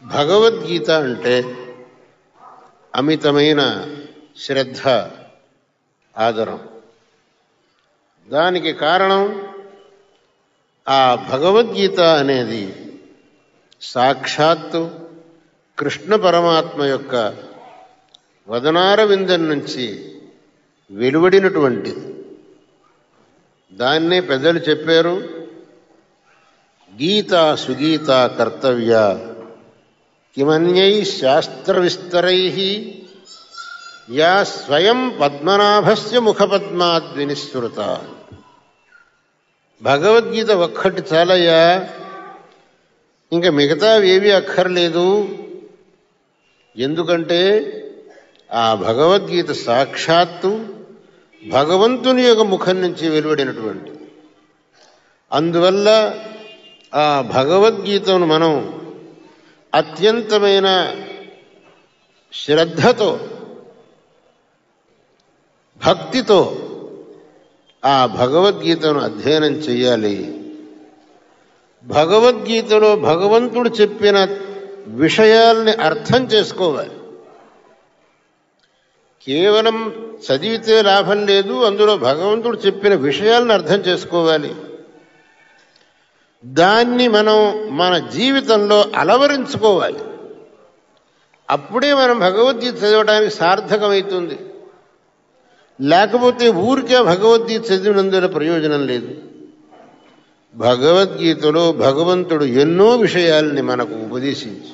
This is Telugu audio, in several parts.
భగవద్గీత అంటే అమితమైన శ్రద్ధ ఆదరం దానికి కారణం ఆ భగవద్గీత అనేది సాక్షాత్తు కృష్ణ పరమాత్మ యొక్క వదనార విందం నుంచి వెలువడినటువంటిది దాన్నే పెద్దలు చెప్పారు గీత సుగీత కర్తవ్య కిమన్యై శాస్త్ర విస్తరై యా స్వయం పద్మనాభస్య ముఖపద్మాద్వినిశ్రుత భగవద్గీత ఒక్కటి చాలయ్యా ఇంకా మిగతావేవి అక్కర్లేదు ఎందుకంటే ఆ భగవద్గీత సాక్షాత్తు భగవంతుని యొక్క ముఖం నుంచి వెలువడినటువంటి అందువల్ల ఆ భగవద్గీతను మనం అత్యంతమైన శ్రద్ధతో భక్తితో ఆ భగవద్గీతను అధ్యయనం చేయాలి భగవద్గీతలో భగవంతుడు చెప్పిన విషయాల్ని అర్థం చేసుకోవాలి కేవలం చదివితే లాభం లేదు అందులో భగవంతుడు చెప్పిన విషయాలను అర్థం చేసుకోవాలి దాన్ని మనం మన జీవితంలో అలవరించుకోవాలి అప్పుడే మనం భగవద్గీత చదవడానికి సార్థకమవుతుంది లేకపోతే ఊరికే భగవద్గీత చదివినందున ప్రయోజనం లేదు భగవద్గీతలో భగవంతుడు ఎన్నో విషయాల్ని మనకు ఉపదేశించి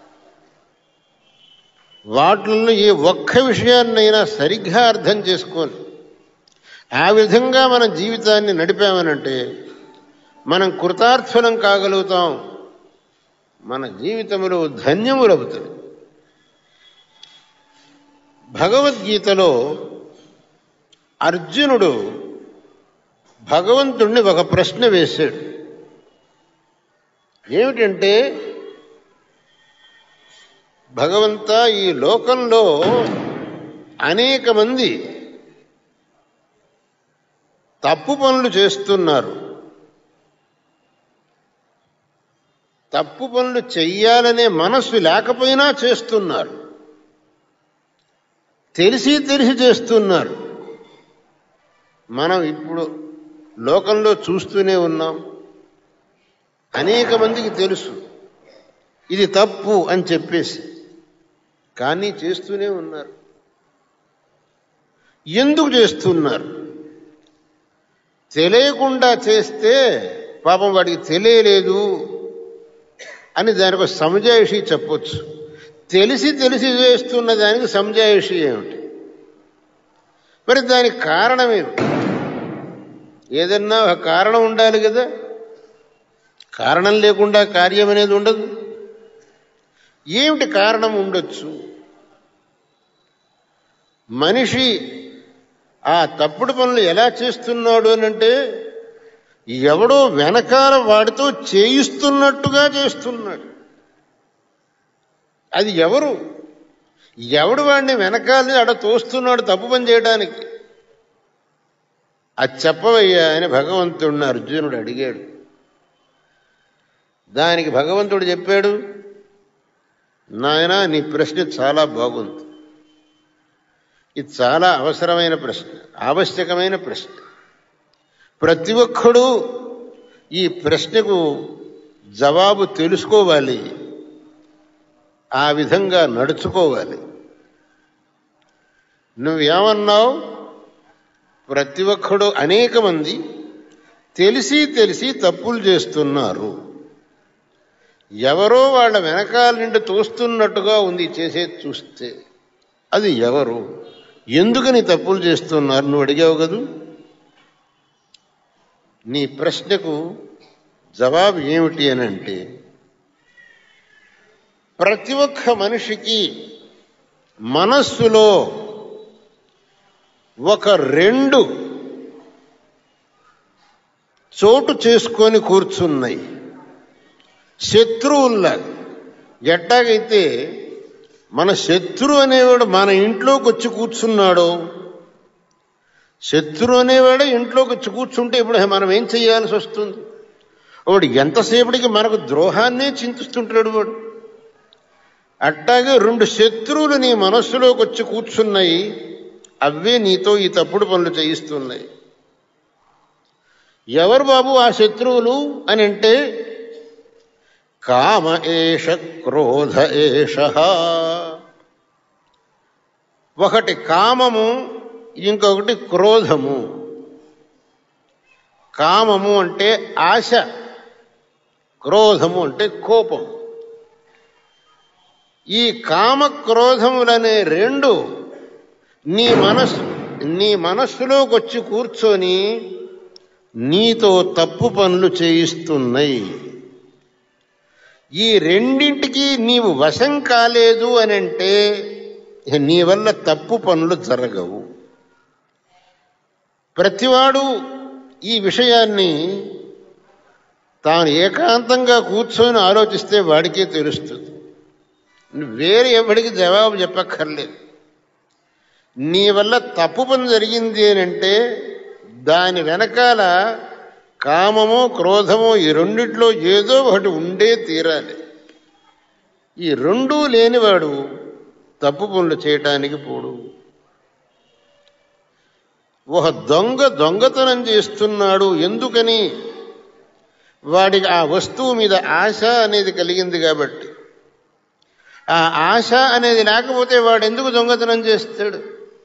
వాటిల్లో ఏ ఒక్క విషయాన్నైనా సరిగ్గా అర్థం చేసుకొని ఆ విధంగా మన జీవితాన్ని నడిపామనంటే మనం కృతార్థులం కాగలుగుతాం మన జీవితంలో ధన్యములవుతుంది భగవద్గీతలో అర్జునుడు భగవంతుణ్ణి ఒక ప్రశ్న వేశాడు ఏమిటంటే భగవంత ఈ లోకంలో అనేక మంది తప్పు పనులు చేస్తున్నారు తప్పు పనులు చెయ్యాలనే మనస్సు లేకపోయినా చేస్తున్నారు తెలిసి తెలిసి చేస్తున్నారు మనం ఇప్పుడు లోకంలో చూస్తూనే ఉన్నాం అనేక మందికి తెలుసు ఇది తప్పు అని చెప్పేసి కానీ చేస్తూనే ఉన్నారు ఎందుకు చేస్తున్నారు తెలియకుండా చేస్తే పాపం వాడికి తెలియలేదు అని దానికి ఒక సమజాయిషి చెప్పొచ్చు తెలిసి తెలిసి చేస్తున్న దానికి సమజాయిషి ఏమిటి మరి దానికి కారణం ఏమిటి ఏదన్నా ఒక కారణం ఉండాలి కదా కారణం లేకుండా కార్యం అనేది ఉండదు ఏమిటి కారణం ఉండొచ్చు మనిషి ఆ తప్పుడు పనులు ఎలా చేస్తున్నాడు అనంటే ఎవడో వెనకాల వాడితో చేయిస్తున్నట్టుగా చేస్తున్నాడు అది ఎవరు ఎవడు వాడిని వెనకాలని అడ తోస్తున్నాడు తప్పు పని చేయడానికి అది చెప్పవయ్యా అని భగవంతుడిని అర్జునుడు అడిగాడు దానికి భగవంతుడు చెప్పాడు నాయన నీ ప్రశ్న చాలా బాగుంది ఇది చాలా అవసరమైన ప్రశ్న ఆవశ్యకమైన ప్రశ్న ప్రతి ఒక్కడూ ఈ ప్రశ్నకు జవాబు తెలుసుకోవాలి ఆ విధంగా నడుచుకోవాలి నువ్వేమన్నావు ప్రతి ఒక్కడు అనేక మంది తెలిసి తెలిసి తప్పులు చేస్తున్నారు ఎవరో వాళ్ళ వెనకాల నుండి తోస్తున్నట్టుగా ఉంది చేసేది చూస్తే అది ఎవరు ఎందుకని తప్పులు చేస్తున్నారు నువ్వు అడిగావు కదూ నీ ప్రశ్నకు జవాబు ఏమిటి అని అంటే ప్రతి ఒక్క మనిషికి మనస్సులో ఒక రెండు చోటు చేసుకొని కూర్చున్నాయి శత్రువుల్లా ఎట్టాగైతే మన శత్రు అనేవాడు మన ఇంట్లోకి వచ్చి కూర్చున్నాడో శత్రు అనేవాడు ఇంట్లోకి వచ్చి కూర్చుంటే ఇప్పుడు మనం ఏం చేయాల్సి వస్తుంది వాడు ఎంతసేపటికి మనకు ద్రోహాన్నే చింతిస్తుంటాడు వాడు అట్టాగే రెండు శత్రువులు నీ మనస్సులోకి వచ్చి కూర్చున్నాయి అవే నీతో ఈ తప్పుడు పనులు చేయిస్తున్నాయి ఎవరు బాబు ఆ శత్రువులు అని అంటే కామ ఏష క్రోధ ఏష ఒకటి కామము ఇంకొకటి క్రోధము కామము అంటే ఆశ క్రోధము అంటే కోపం ఈ కామ క్రోధములనే రెండు నీ మనస్సు నీ మనస్సులోకి వచ్చి కూర్చొని నీతో తప్పు పనులు చేయిస్తున్నాయి ఈ రెండింటికి నీవు వశం కాలేదు అని అంటే నీ వల్ల తప్పు పనులు జరగవు ప్రతివాడు ఈ విషయాన్ని తాను ఏకాంతంగా కూర్చొని ఆలోచిస్తే వాడికే తెలుస్తుంది వేరే ఎవడికి జవాబు చెప్పక్కర్లేదు నీ వల్ల తప్పు పని జరిగింది అని అంటే దాని వెనకాల కామమో క్రోధమో ఈ రెండిట్లో ఏదో ఒకటి ఉండే తీరాలి ఈ రెండూ లేనివాడు తప్పు పనులు చేయటానికి పోడు ఒక దొంగ దొంగతనం చేస్తున్నాడు ఎందుకని వాడికి ఆ వస్తువు మీద ఆశ అనేది కలిగింది కాబట్టి ఆ ఆశ అనేది లేకపోతే వాడు ఎందుకు దొంగతనం చేస్తాడు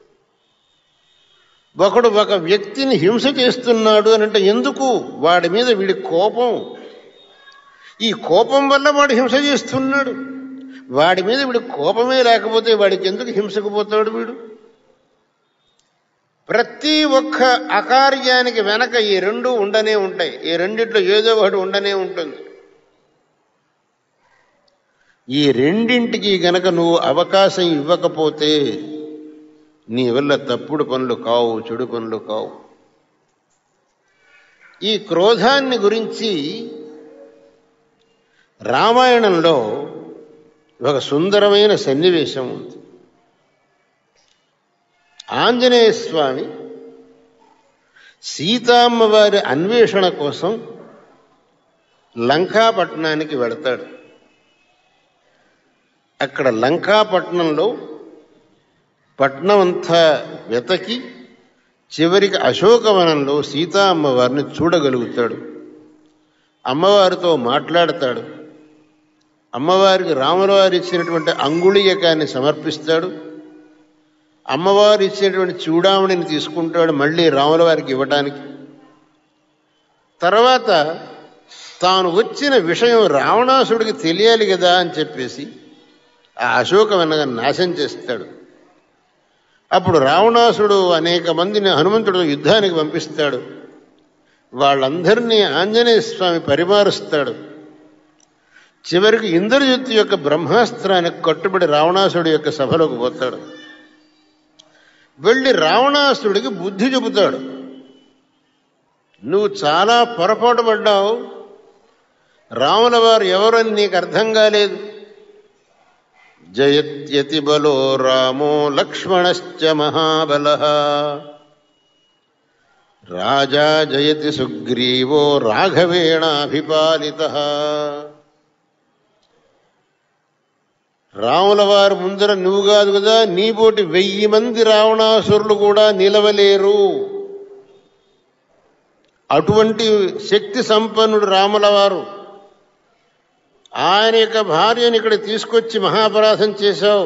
ఒకడు ఒక వ్యక్తిని హింస చేస్తున్నాడు అని అంటే ఎందుకు వాడి మీద వీడి కోపం ఈ కోపం వల్ల వాడు హింస చేస్తున్నాడు వాడి మీద వీడి కోపమే లేకపోతే వాడికి ఎందుకు హింసకు పోతాడు వీడు ప్రతి ఒక్క అకార్యానికి వెనక ఈ రెండు ఉండనే ఉంటాయి ఈ రెండిట్లో ఏదో ఒకటి ఉండనే ఉంటుంది ఈ రెండింటికి గనక నువ్వు అవకాశం ఇవ్వకపోతే నీ వల్ల తప్పుడు పనులు కావు చెడు పనులు కావు ఈ క్రోధాన్ని గురించి రామాయణంలో ఒక సుందరమైన సన్నివేశం ఉంది ఆంజనేయ స్వామి సీతామ్మ వారి అన్వేషణ కోసం లంకాపట్నానికి వెళతాడు అక్కడ లంకాపట్నంలో పట్నం అంతా వెతకి చివరికి అశోకవనంలో సీతా అమ్మవారిని చూడగలుగుతాడు అమ్మవారితో మాట్లాడతాడు అమ్మవారికి రాములవారు ఇచ్చినటువంటి అంగుళీయకాన్ని సమర్పిస్తాడు అమ్మవారు ఇచ్చినటువంటి చూడామణిని తీసుకుంటాడు మళ్ళీ రాముల వారికి ఇవ్వటానికి తర్వాత తాను వచ్చిన విషయం రావణాసుడికి తెలియాలి కదా అని చెప్పేసి ఆ అశోకవనగా నాశనం చేస్తాడు అప్పుడు రావణాసుడు అనేక మందిని హనుమంతుడు యుద్ధానికి పంపిస్తాడు వాళ్ళందరినీ ఆంజనేయ స్వామి పరిమారుస్తాడు చివరికి ఇంద్రజిత్తు యొక్క బ్రహ్మాస్త్రానికి కట్టుబడి రావణాసుడి యొక్క సభలోకి పోతాడు వెళ్ళి రావణాసుడికి బుద్ధి చెబుతాడు నువ్వు చాలా పొరపాటు పడ్డావు రాముల వారు ఎవరని నీకు అర్థం కాలేదు జయత్యతి బలో రామో లక్ష్మణశ్చ మహాబల రాజా జయతి సుగ్రీవో రాఘవేణాభిపాలిత రాముల వారు ముందర నువ్వు కాదు కదా నీపోటి వెయ్యి మంది రావణాసురులు కూడా నిలవలేరు అటువంటి శక్తి సంపన్నుడు రాముల వారు ఆయన యొక్క భార్యని ఇక్కడ తీసుకొచ్చి మహాపరాధం చేశావు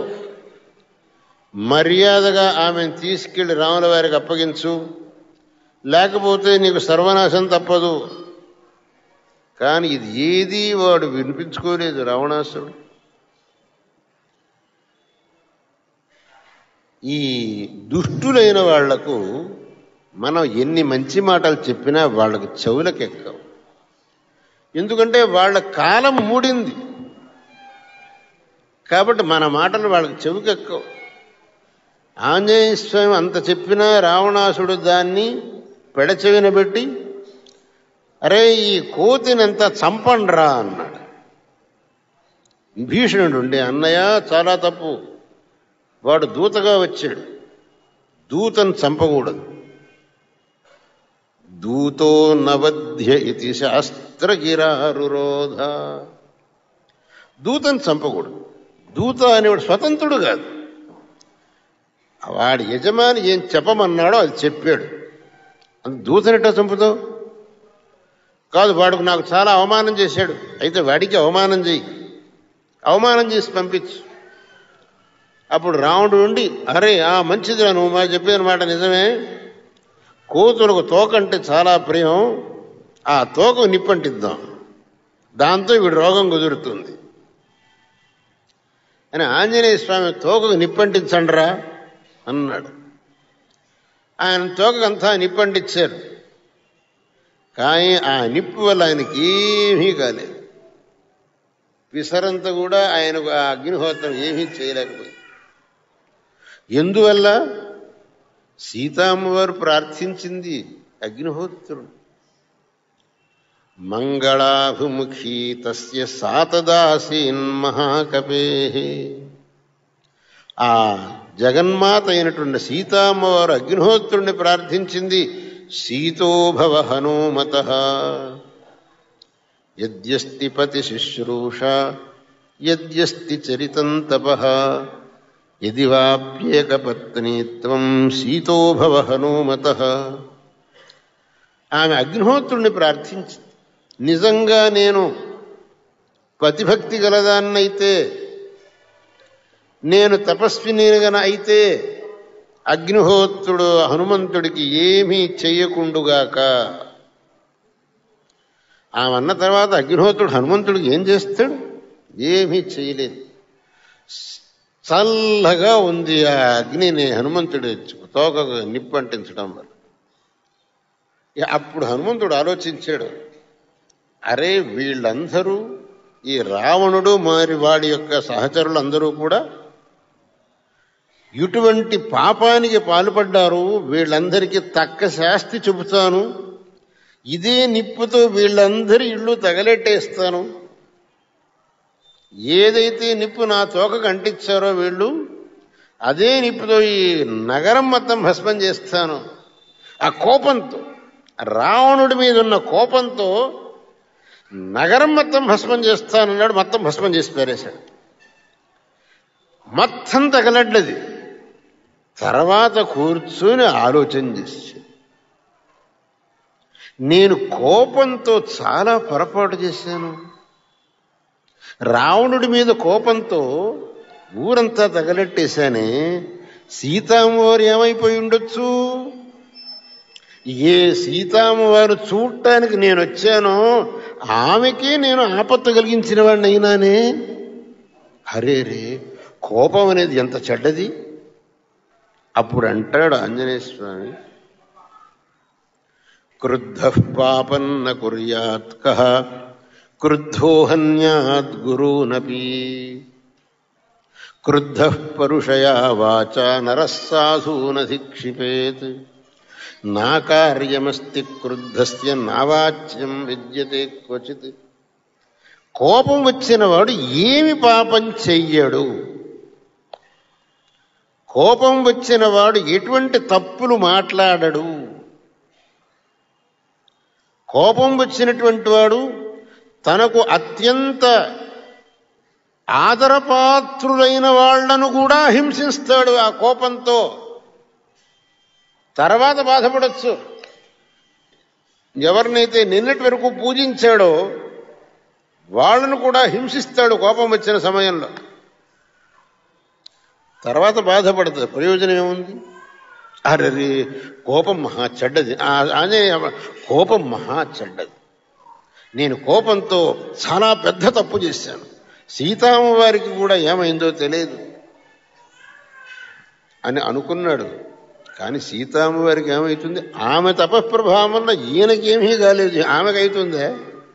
మర్యాదగా ఆమెను తీసుకెళ్లి రాముల వారికి అప్పగించు లేకపోతే నీకు సర్వనాశం తప్పదు కానీ ఇది ఏది వాడు వినిపించుకోలేదు రావణాసుడు ఈ దుష్టులైన వాళ్లకు మనం ఎన్ని మంచి మాటలు చెప్పినా వాళ్ళకు చెవులకెక్కవు ఎందుకంటే వాళ్ళ కాలం మూడింది కాబట్టి మన మాటలు వాళ్ళకి చెవికెక్కవు ఆంజనేయ స్వామి అంత చెప్పినా రావణాసుడు దాన్ని పెడచెవిన పెట్టి అరే ఈ కోతినంత చంపండ్రా అన్నాడు భీషణుడు ఉండే అన్నయ్య చాలా తప్పు వాడు దూతగా వచ్చాడు దూతను చంపకూడదు దూతో నవధ్య ఇది శాస్త్రగిరారురోధ దూతను చంపకూడదు దూత అనేవాడు స్వతంత్రుడు కాదు వాడి యజమాని ఏం చెప్పమన్నాడో అది చెప్పాడు అంత దూతనిట్టా చంపుతావు కాదు వాడుకు నాకు చాలా అవమానం చేశాడు అయితే వాడికి అవమానం చేయి అవమానం చేసి పంపించు అప్పుడు రాముడు ఉండి అరే ఆ మంచిదిరా నువ్వు మా చెప్పిన మాట నిజమే కూతురుకు తోక అంటే చాలా ప్రియం ఆ తోక నిప్పంటిద్దాం దాంతో వీడు రోగం కుదురుతుంది అని ఆంజనేయ స్వామి తోకకు నిప్పంటించండిరా అన్నాడు ఆయన తోకకంతా నిప్పంటించారు కానీ ఆ నిప్పు వల్ల ఆయనకి ఏమీ కాలేదు విసరంత కూడా ఆయనకు ఆ అగ్నిహోత్రం ఏమీ చేయలేకపోయింది ఎందువల్ల సీతామ్మవారు ప్రార్థించింది అగ్నిహోత్రుడు మంగళాభిముఖీ తస్య సాతదాసీన్ మహాకపే ఆ జగన్మాత అయినటువంటి సీతామ్మవారు అగ్నిహోత్రుణ్ణి ప్రార్థించింది సీతోభవ హనుమత యద్యస్తి పతి శుశ్రూష యద్యస్తి చరితం తప యది వాప్యేకపత్నీత్వం సీతోభవ హనుమత ఆమె అగ్నిహోత్రుణ్ణి ప్రార్థించి నిజంగా నేను పతిభక్తి గలదాన్నైతే నేను తపస్వినిగన అయితే అగ్నిహోత్రుడు హనుమంతుడికి ఏమీ చెయ్యకుండుగాక ఆమె అన్న తర్వాత అగ్నిహోత్రుడు హనుమంతుడికి ఏం చేస్తాడు ఏమీ చేయలేదు చల్లగా ఉంది ఆ అగ్నిని హనుమంతుడు తోకకు నిప్పు అంటించడం వల్ల ఇక అప్పుడు హనుమంతుడు ఆలోచించాడు అరే వీళ్ళందరూ ఈ రావణుడు మరి వాడి యొక్క సహచరులందరూ కూడా ఇటువంటి పాపానికి పాల్పడ్డారు వీళ్ళందరికీ తక్క శాస్తి చెబుతాను ఇదే నిప్పుతో వీళ్ళందరి ఇళ్ళు తగలెట్టేస్తాను ఏదైతే నిప్పు నా తోకకు అంటించారో వీళ్ళు అదే నిప్పుతో ఈ నగరం మొత్తం భస్మం చేస్తాను ఆ కోపంతో రావణుడి మీద ఉన్న కోపంతో నగరం మొత్తం భస్మం చేస్తానన్నాడు మొత్తం భస్మం చేసి పారేశాడు మొత్తం తగలడ్డది తర్వాత కూర్చుని ఆలోచన చేసి నేను కోపంతో చాలా పొరపాటు చేశాను రావణుడి మీద కోపంతో ఊరంతా తగలెట్టేశానే సీతామ్మవారు ఏమైపోయి ఉండొచ్చు ఏ సీతామ్మవారు చూడటానికి నేను వచ్చానో ఆమెకే నేను ఆపత్తు కలిగించిన వాడిని అయినానే హరే రే కోపం అనేది ఎంత చెడ్డది అప్పుడు అంటాడు ఆంజనేయ స్వామి క్రుద్ధ పాపన్న కుర్యాత్ కహ క్రుద్ధో హన్యాత్ గురూనపి క్రుద్ధ పరుషయా వాచ నరస్సాధూనధిక్షిపేత్ నా కార్యమస్తి క్రుద్ధస్య నావాచ్యం విద్యతే క్వచిత్ కోపం వచ్చిన వాడు ఏమి పాపం చెయ్యడు కోపం వచ్చిన వాడు ఎటువంటి తప్పులు మాట్లాడడు కోపం వచ్చినటువంటి వాడు తనకు అత్యంత ఆదరపాత్రులైన వాళ్లను కూడా హింసిస్తాడు ఆ కోపంతో తర్వాత బాధపడచ్చు ఎవరినైతే నిన్నటి వరకు పూజించాడో వాళ్ళను కూడా హింసిస్తాడు కోపం వచ్చిన సమయంలో తర్వాత బాధపడుతుంది ప్రయోజనం ఏముంది అరే కోపం మహా చెడ్డది ఆ ఆంజనేయ కోపం మహా చెడ్డది నేను కోపంతో చాలా పెద్ద తప్పు చేశాను సీతామ్మ వారికి కూడా ఏమైందో తెలియదు అని అనుకున్నాడు కానీ సీతామ్మ వారికి ఏమవుతుంది ఆమె తపఃప్రభావం వల్ల ఈయనకేమీ కాలేదు ఆమెకు అవుతుందే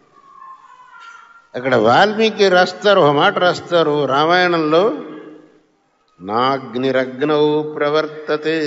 అక్కడ వాల్మీకి రాస్తారు ఒక మాట రాస్తారు రామాయణంలో నాగ్నిరగ్నౌ ప్రవర్తతే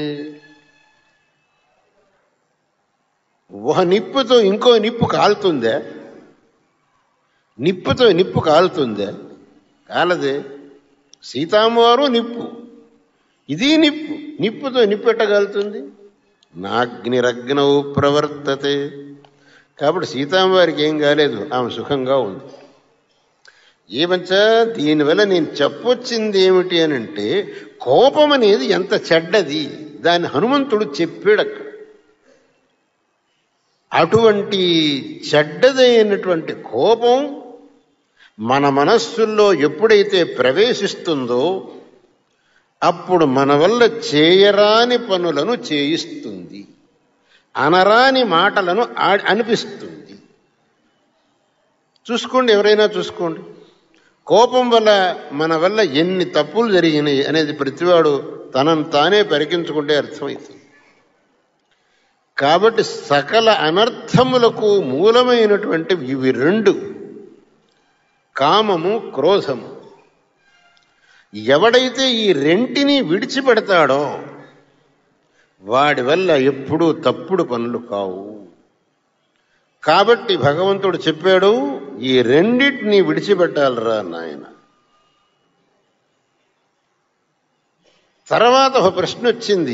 ఒక నిప్పుతో ఇంకో నిప్పు కాలుతుందే నిప్పుతో నిప్పు కాలుతుందే కాలదే సీతామ్మవారు నిప్పు ఇది నిప్పు నిప్పుతో నిప్పు ఎట్టగలుగుతుంది నాగ్నిరగ్నౌ ప్రవర్తతే కాబట్టి సీతామ్మవారికి ఏం కాలేదు ఆమె సుఖంగా ఉంది ఏమంచా దీనివల్ల నేను చెప్పొచ్చింది ఏమిటి అని అంటే కోపం అనేది ఎంత చెడ్డది దాన్ని హనుమంతుడు చెప్పాడు అక్కడ అటువంటి చెడ్డదైనటువంటి కోపం మన మనస్సుల్లో ఎప్పుడైతే ప్రవేశిస్తుందో అప్పుడు మన వల్ల చేయరాని పనులను చేయిస్తుంది అనరాని మాటలను ఆ- అనిపిస్తుంది చూసుకోండి ఎవరైనా చూసుకోండి కోపం వల్ల మన వల్ల ఎన్ని తప్పులు జరిగినాయి అనేది ప్రతివాడు తనను తానే పరికించుకుంటే అర్థమవుతుంది కాబట్టి సకల అనర్థములకు మూలమైనటువంటి ఇవి రెండు కామము క్రోధము ఎవడైతే ఈ రెంటిని విడిచిపెడతాడో వాడి వల్ల ఎప్పుడూ తప్పుడు పనులు కావు కాబట్టి భగవంతుడు చెప్పాడు ఈ రెండింటిని విడిచిపెట్టాలరా నాయన తర్వాత ఒక ప్రశ్న వచ్చింది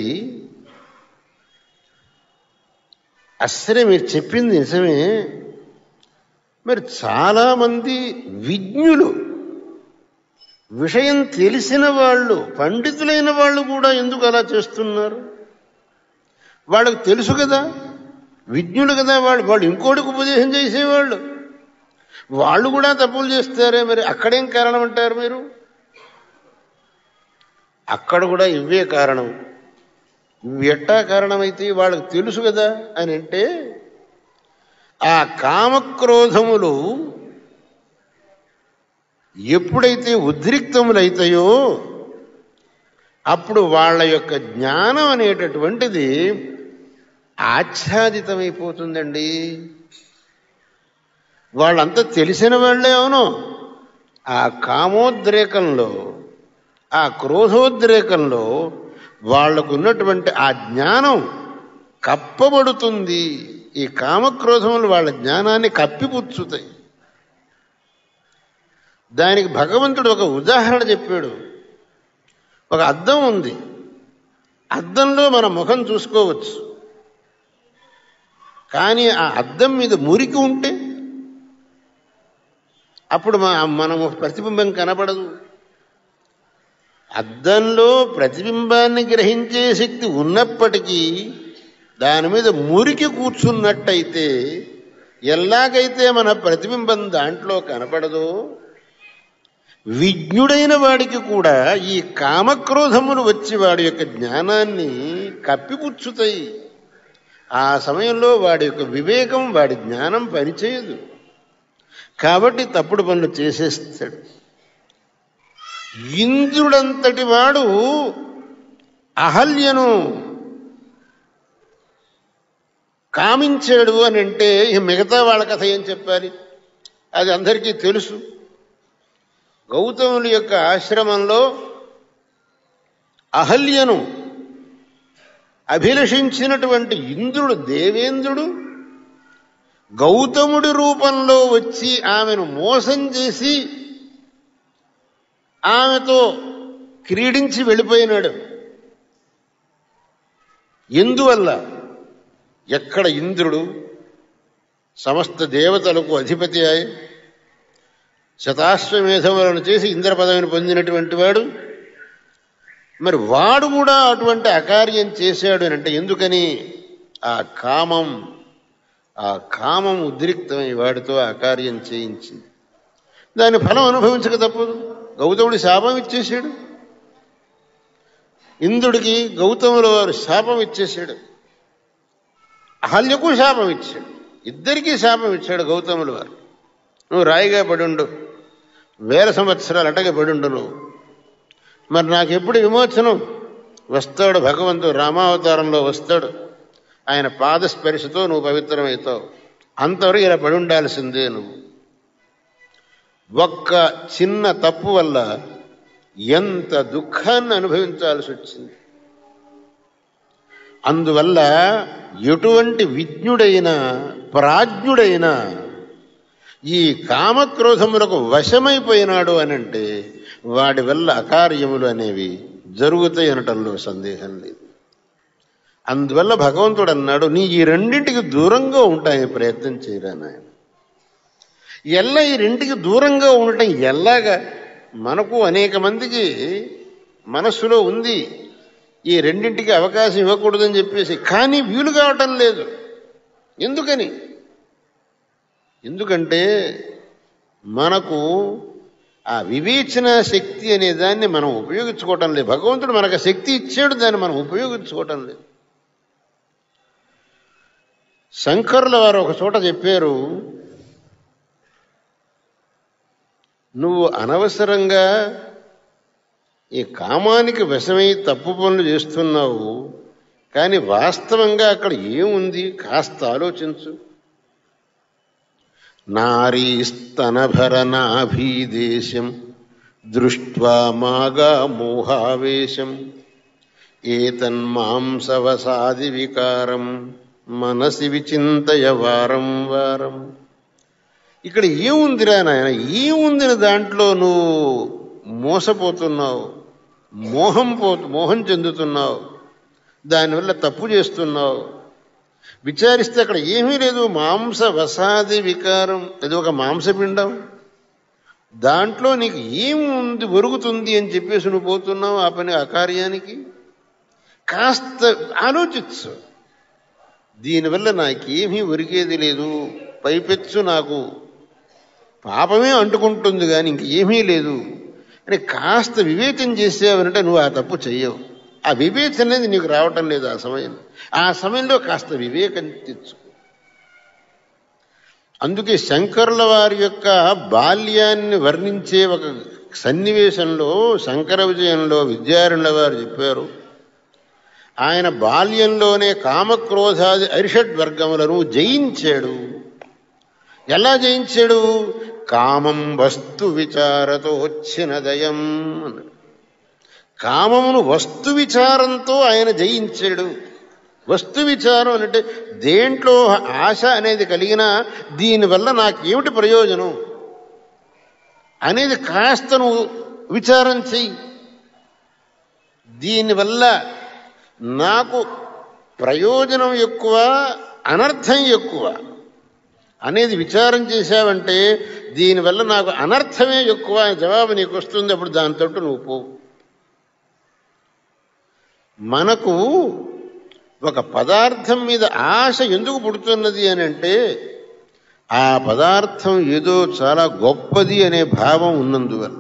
అసలే మీరు చెప్పింది నిజమే మరి చాలామంది విజ్ఞులు విషయం తెలిసిన వాళ్ళు పండితులైన వాళ్ళు కూడా ఎందుకు అలా చేస్తున్నారు వాళ్ళకు తెలుసు కదా విజ్ఞులు కదా వాళ్ళు వాళ్ళు ఇంకోటికి ఉపదేశం చేసేవాళ్ళు వాళ్ళు కూడా తప్పులు చేస్తారే మరి అక్కడేం కారణం అంటారు మీరు అక్కడ కూడా ఇవే కారణం ఇవి ఎట్టా కారణమైతే వాళ్ళకి తెలుసు కదా అని అంటే ఆ కామక్రోధములు ఎప్పుడైతే ఉద్రిక్తములైతాయో అప్పుడు వాళ్ళ యొక్క జ్ఞానం అనేటటువంటిది ఆచ్ఛాదితమైపోతుందండి వాళ్ళంతా తెలిసిన వాళ్ళే అవును ఆ కామోద్రేకంలో ఆ క్రోధోద్రేకంలో వాళ్లకు ఉన్నటువంటి ఆ జ్ఞానం కప్పబడుతుంది ఈ కామక్రోధములు వాళ్ళ జ్ఞానాన్ని కప్పిపుచ్చుతాయి దానికి భగవంతుడు ఒక ఉదాహరణ చెప్పాడు ఒక అద్దం ఉంది అద్దంలో మన ముఖం చూసుకోవచ్చు కానీ ఆ అద్దం మీద మురికి ఉంటే అప్పుడు మా మనము ప్రతిబింబం కనపడదు అద్దంలో ప్రతిబింబాన్ని గ్రహించే శక్తి ఉన్నప్పటికీ దాని మీద మురికి కూర్చున్నట్టయితే ఎలాగైతే మన ప్రతిబింబం దాంట్లో కనపడదో విజ్ఞుడైన వాడికి కూడా ఈ కామక్రోధములు వచ్చి వాడి యొక్క జ్ఞానాన్ని కప్పిపుచ్చుతాయి ఆ సమయంలో వాడి యొక్క వివేకం వాడి జ్ఞానం పనిచేయదు కాబట్టి తప్పుడు పనులు చేసేస్తాడు ఇంద్రుడంతటి వాడు అహల్యను కామించాడు అని అంటే ఇక మిగతా వాళ్ళ కథ ఏం చెప్పాలి అది అందరికీ తెలుసు గౌతముని యొక్క ఆశ్రమంలో అహల్యను అభిలషించినటువంటి ఇంద్రుడు దేవేంద్రుడు గౌతముడి రూపంలో వచ్చి ఆమెను మోసం చేసి ఆమెతో క్రీడించి వెళ్ళిపోయినాడు ఎందువల్ల ఎక్కడ ఇంద్రుడు సమస్త దేవతలకు అధిపతి అయి శతాశ్వమేధములను చేసి ఇంద్ర పదవిని పొందినటువంటి వాడు మరి వాడు కూడా అటువంటి అకార్యం చేశాడు అని అంటే ఎందుకని ఆ కామం ఆ కామం ఉద్రిక్తమై వాడితో ఆ కార్యం చేయించింది దాని ఫలం అనుభవించక తప్పదు గౌతముడి శాపం ఇచ్చేసాడు ఇంద్రుడికి గౌతముల వారు శాపం ఇచ్చేసాడు అహల్యకు శాపం ఇచ్చాడు ఇద్దరికీ శాపం ఇచ్చాడు గౌతముల వారు నువ్వు రాయిగా పడుండు వేల సంవత్సరాలు అటగా పడుండు నువ్వు మరి నాకు ఎప్పుడు విమోచనం వస్తాడు భగవంతుడు రామావతారంలో వస్తాడు ఆయన పాదస్పర్శతో నువ్వు పవిత్రమవుతావు అంతవరకు ఇలా పడి ఉండాల్సిందే నువ్వు ఒక్క చిన్న తప్పు వల్ల ఎంత దుఃఖాన్ని అనుభవించాల్సి వచ్చింది అందువల్ల ఎటువంటి విజ్ఞుడైన ప్రాజ్ఞుడైన ఈ కామక్రోధములకు వశమైపోయినాడు అనంటే వాడి వల్ల అకార్యములు అనేవి జరుగుతాయి అనటంలో సందేహం లేదు అందువల్ల భగవంతుడు అన్నాడు నీ ఈ రెండింటికి దూరంగా ఉంటాయి ప్రయత్నం చేయరా నాయన ఎల్ల ఈ రెంటికి దూరంగా ఉండటం ఎలాగా మనకు అనేక మందికి మనస్సులో ఉంది ఈ రెండింటికి అవకాశం ఇవ్వకూడదని చెప్పేసి కానీ వీలు కావటం లేదు ఎందుకని ఎందుకంటే మనకు ఆ వివేచన శక్తి అనే దాన్ని మనం ఉపయోగించుకోవటం లేదు భగవంతుడు మనకు ఆ శక్తి ఇచ్చాడు దాన్ని మనం ఉపయోగించుకోవటం లేదు శంకరుల వారు ఒక చోట చెప్పారు నువ్వు అనవసరంగా ఈ కామానికి వశమై తప్పు పనులు చేస్తున్నావు కానీ వాస్తవంగా అక్కడ ఏముంది కాస్త ఆలోచించు నారీస్తనభరనాభీదేశం దృష్ట్వా మాగా మోహావేశం ఏతన్మాంసవసాది వికారం మనసి విచింతయ వారం వారం ఇక్కడ ఏముందిరా నాయన ఏముందిన దాంట్లో నువ్వు మోసపోతున్నావు మోహం పో మోహం చెందుతున్నావు దానివల్ల తప్పు చేస్తున్నావు విచారిస్తే అక్కడ ఏమీ లేదు మాంస వసాది వికారం అది ఒక మాంసపిండం దాంట్లో నీకు ఏముంది ఒరుగుతుంది అని చెప్పేసి నువ్వు పోతున్నావు ఆ పని ఆ కార్యానికి కాస్త ఆలోచించు దీనివల్ల నాకేమీ ఒరిగేది లేదు పైపెచ్చు నాకు పాపమే అంటుకుంటుంది కానీ ఇంకేమీ లేదు అని కాస్త వివేచన చేసావనంటే నువ్వు ఆ తప్పు చెయ్యవు ఆ వివేచన అనేది నీకు రావటం లేదు ఆ సమయం ఆ సమయంలో కాస్త వివేకం తెచ్చుకో అందుకే శంకరుల వారి యొక్క బాల్యాన్ని వర్ణించే ఒక సన్నివేశంలో శంకర విజయంలో విద్యారణ్య వారు చెప్పారు ఆయన బాల్యంలోనే కామక్రోధాది అరిషడ్ వర్గములను జయించాడు ఎలా జయించాడు కామం వస్తు విచారతో వచ్చిన దయం అన్నాడు కామమును వస్తు విచారంతో ఆయన జయించాడు వస్తు విచారం అంటే దేంట్లో ఆశ అనేది కలిగినా దీనివల్ల నాకేమిటి ప్రయోజనం అనేది కాస్త నువ్వు విచారం చెయ్యి దీనివల్ల నాకు ప్రయోజనం ఎక్కువ అనర్థం ఎక్కువ అనేది విచారం చేశావంటే దీనివల్ల నాకు అనర్థమే ఎక్కువ అనే జవాబు నీకు వస్తుంది అప్పుడు దాంతో నువ్వు పో మనకు ఒక పదార్థం మీద ఆశ ఎందుకు పుడుతున్నది అని అంటే ఆ పదార్థం ఏదో చాలా గొప్పది అనే భావం ఉన్నందువల్ల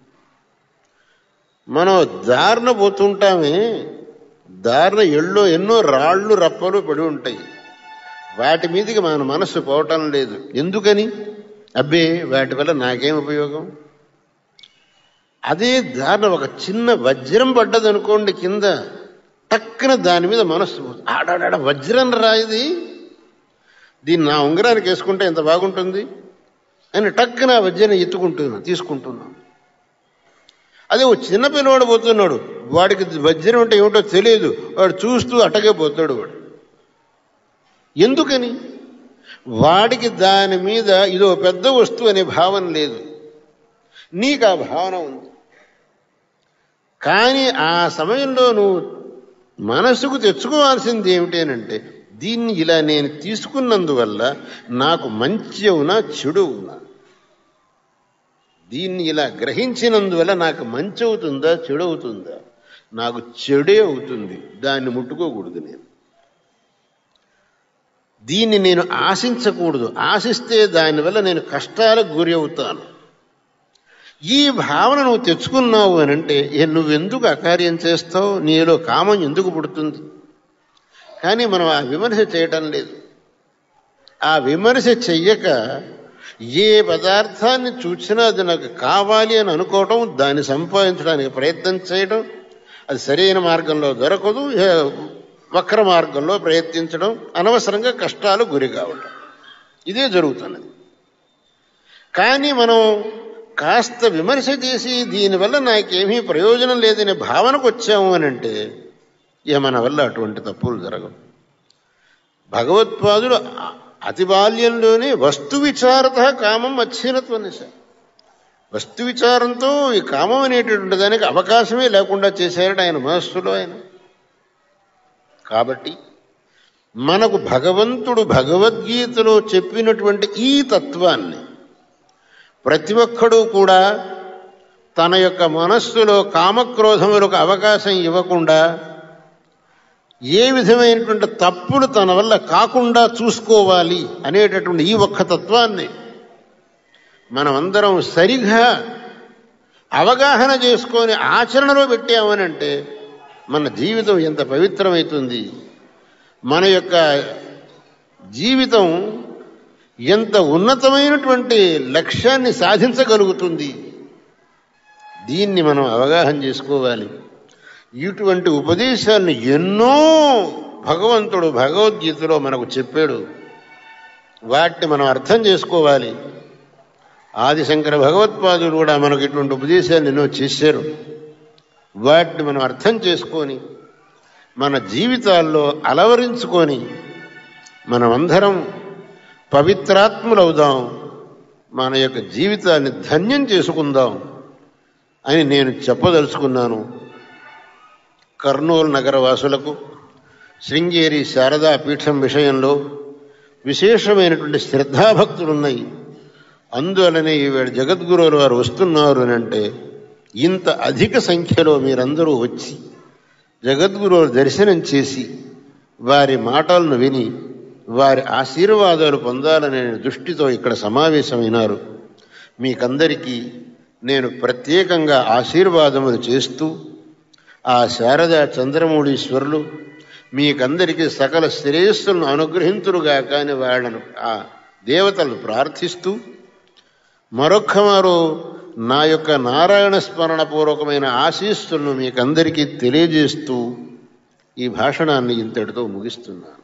మనం దారిన పోతుంటామే దారిన ఎళ్ళో ఎన్నో రాళ్ళు రప్పలు పడి ఉంటాయి వాటి మీదకి మన మనస్సు పోవటం లేదు ఎందుకని అబ్బే వాటి వల్ల నాకేం ఉపయోగం అదే దారిన ఒక చిన్న వజ్రం పడ్డదనుకోండి కింద టక్కున దాని మీద మనస్సు పోతుంది. ఆడాడాడ వజ్రం రాయిది దీన్ని నా ఉంగరానికి వేసుకుంటే ఎంత బాగుంటుంది అని టక్కున ఆ వజ్రం ఎత్తుకుంటున్నా తీసుకుంటున్నాం అదే ఓ చిన్న పిల్లవాడు పోతున్నాడు వాడికి వజ్రం అంటే ఏమిటో తెలియదు వాడు చూస్తూ అటగే పోతాడు వాడు ఎందుకని వాడికి దాని మీద ఇదో పెద్ద వస్తువు అనే భావన లేదు నీకు ఆ భావన ఉంది కానీ ఆ సమయంలో నువ్వు మనసుకు తెచ్చుకోవాల్సింది ఏమిటేనంటే దీన్ని ఇలా నేను తీసుకున్నందువల్ల నాకు మంచి అవునా చెడు అవునా దీన్ని ఇలా గ్రహించినందువల్ల నాకు మంచి అవుతుందా చెడు అవుతుందా నాకు చెడే అవుతుంది దాన్ని ముట్టుకోకూడదు నేను దీన్ని నేను ఆశించకూడదు ఆశిస్తే దానివల్ల నేను కష్టాలకు గురి అవుతాను ఈ భావన నువ్వు తెచ్చుకున్నావు అని అంటే ఏ నువ్వెందుకు అకార్యం చేస్తావు నీలో కామం ఎందుకు పుడుతుంది కానీ మనం ఆ విమర్శ చేయటం లేదు ఆ విమర్శ చెయ్యక ఏ పదార్థాన్ని చూసినా అది నాకు కావాలి అని అనుకోవటం దాన్ని సంపాదించడానికి ప్రయత్నం చేయడం అది సరైన మార్గంలో దొరకదు ఏ వక్ర మార్గంలో ప్రయత్నించడం అనవసరంగా కష్టాలు గురి కావడం ఇదే జరుగుతున్నది కానీ మనం కాస్త విమర్శ చేసి దీనివల్ల నాకేమీ ప్రయోజనం లేదనే భావనకు వచ్చాము అని అంటే ఇక మన వల్ల అటువంటి తప్పులు జరగవు భగవత్పాదుడు అతి బాల్యంలోనే వస్తు విచారత కామం అక్షీణత్వం వస్తు విచారంతో ఈ కామం అనేటటువంటి దానికి అవకాశమే లేకుండా చేశారట ఆయన మనస్సులో ఆయన కాబట్టి మనకు భగవంతుడు భగవద్గీతలో చెప్పినటువంటి ఈ తత్వాన్ని ప్రతి ఒక్కడూ కూడా తన యొక్క మనస్సులో కామక్రోధములకు అవకాశం ఇవ్వకుండా ఏ విధమైనటువంటి తప్పులు తన వల్ల కాకుండా చూసుకోవాలి అనేటటువంటి ఈ ఒక్క తత్వాన్ని మనమందరం సరిగా అవగాహన చేసుకొని ఆచరణలో పెట్టామనంటే మన జీవితం ఎంత పవిత్రమవుతుంది మన యొక్క జీవితం ఎంత ఉన్నతమైనటువంటి లక్ష్యాన్ని సాధించగలుగుతుంది దీన్ని మనం అవగాహన చేసుకోవాలి ఇటువంటి ఉపదేశాన్ని ఎన్నో భగవంతుడు భగవద్గీతలో మనకు చెప్పాడు వాటిని మనం అర్థం చేసుకోవాలి ఆదిశంకర భగవత్పాదులు కూడా మనకు ఇటువంటి ఉపదేశాలు ఎన్నో చేశారు వాటిని మనం అర్థం చేసుకొని మన జీవితాల్లో అలవరించుకొని మనమందరం పవిత్రాత్ములవుదాం మన యొక్క జీవితాన్ని ధన్యం చేసుకుందాం అని నేను చెప్పదలుచుకున్నాను కర్నూలు నగర వాసులకు శృంగేరి శారదా పీఠం విషయంలో విశేషమైనటువంటి శ్రద్ధాభక్తులున్నాయి అందువలనే ఈవేళ జగద్గురువులు వారు వస్తున్నారు అని అంటే ఇంత అధిక సంఖ్యలో మీరందరూ వచ్చి జగద్గురువుల దర్శనం చేసి వారి మాటలను విని వారి ఆశీర్వాదాలు పొందాలనే దృష్టితో ఇక్కడ సమావేశమైనారు మీకందరికీ నేను ప్రత్యేకంగా ఆశీర్వాదములు చేస్తూ ఆ శారదా చంద్రమౌళీశ్వరులు మీకందరికీ సకల శ్రేయస్సులను అనుగ్రహింతురుగా కాని వాళ్ళను ఆ దేవతలను ప్రార్థిస్తూ మరొక్క మరో నా యొక్క నారాయణ స్మరణ పూర్వకమైన ఆశీస్సులను మీకందరికీ తెలియజేస్తూ ఈ భాషణాన్ని ఇంతటితో ముగిస్తున్నాను